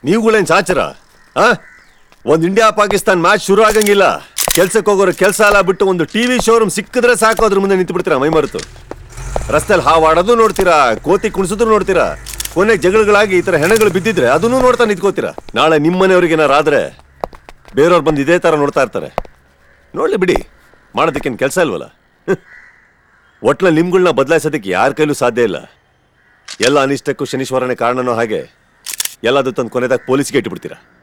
ನೀವುಗಳೇನ್ ಚಾಚರ ಆ ಒಂದ್ India Pakistan match ಶುರು ಆಗಂಗಿಲ್ಲ ಕೆಲ್ಸಕ್ಕೆ ಹೋಗೋರು ಕೆಲಸ ಎಲ್ಲ ಬಿಟ್ಟು ಒಂದು ಟಿವಿ ಶೋರೂಮ್ ಸಿಕ್ಕಿದ್ರೆ ಸಾಕು ಅದ್ರ ಮುಂದೆ ನಿಂತು ಬಿಡ್ತೀರಾ ಮೈ ಮರೆತು ರಸ್ತೆಯಲ್ಲಿ ಹಾವಾಡೋದು ನೋಡ್ತೀರಾ ಕೋತಿ ಕುಣಿಸಿದ್ರು ನೋಡ್ತೀರಾ ಕೊನೆ ಜಗಳಗಳಾಗಿ ಈ ತರ ಹೆಣಗಳು ಬಿದ್ದಿದ್ರೆ ಅದನ್ನು ನೋಡ್ತಾ ನಿಂತ್ಕೋತೀರಾ ನಾಳೆ ನಿಮ್ಮನೆಯವ್ರಿಗೆ ಏನಾರ ಆದ್ರೆ ಬೇರೆಯವ್ರು ಬಂದು ಇದೇ ತರ ನೋಡ್ತಾ ಇರ್ತಾರೆ ನೋಡ್ಲಿ ಬಿಡಿ ಮಾಡೋದಕ್ಕೇನು ಕೆಲಸ ಇಲ್ವಲ್ಲ ಒಟ್ನಲ್ಲಿ ನಿಮ್ಗಳನ್ನ ಬದಲಾಯಿಸೋದಕ್ಕೆ ಯಾರ ಕೈಲೂ ಸಾಧ್ಯ ಇಲ್ಲ ಎಲ್ಲ ಅನಿಷ್ಟಕ್ಕೂ ಶನೀಶ್ವರನೇ ಕಾರಣನೋ ಹಾಗೆ ಎಲ್ಲದೂ ತಂದು ಕೊನೆದಾಗ ಪೊಲೀಸ್ಗೆ ಇಟ್ಬಿಡ್ತೀರಾ